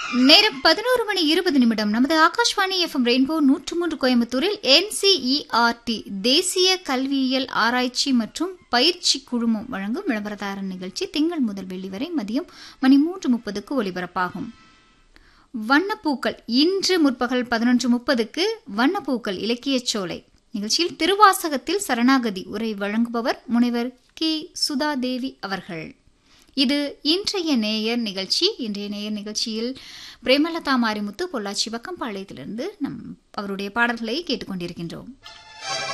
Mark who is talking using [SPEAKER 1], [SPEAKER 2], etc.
[SPEAKER 1] நேரம் பதினோரு மணி இருபது நிமிடம் நமது ஆகாஷ்வாணி எஃப்எம் ரெயின்போ நூற்று மூன்று கோயம்புத்தூரில் என்சிஇஆர்டி தேசிய கல்வியியல் ஆராய்ச்சி மற்றும் பயிற்சி குழுமம் வழங்கும் விளம்பரதாரன் நிகழ்ச்சி திங்கள் முதல் வெள்ளி வரை மதியம் மணி மூன்று முப்பதுக்கு ஒலிபரப்பாகும் வண்ணப்பூக்கள் இன்று முற்பகல் பதினொன்று முப்பதுக்கு வண்ணப்பூக்கள் இலக்கியச் சோலை நிகழ்ச்சியில் திருவாசகத்தில் சரணாகதி உரை வழங்குபவர் முனைவர் கே சுதாதேவி அவர்கள் இது இன்றைய நேயர் நிகழ்ச்சி இன்றைய நேயர் நிகழ்ச்சியில் பிரேமலதா மாரிமுத்து பொள்ளாச்சி பக்கம்பாளையத்திலிருந்து நம் அவருடைய பாடல்களை கேட்டுக்கொண்டிருக்கின்றோம்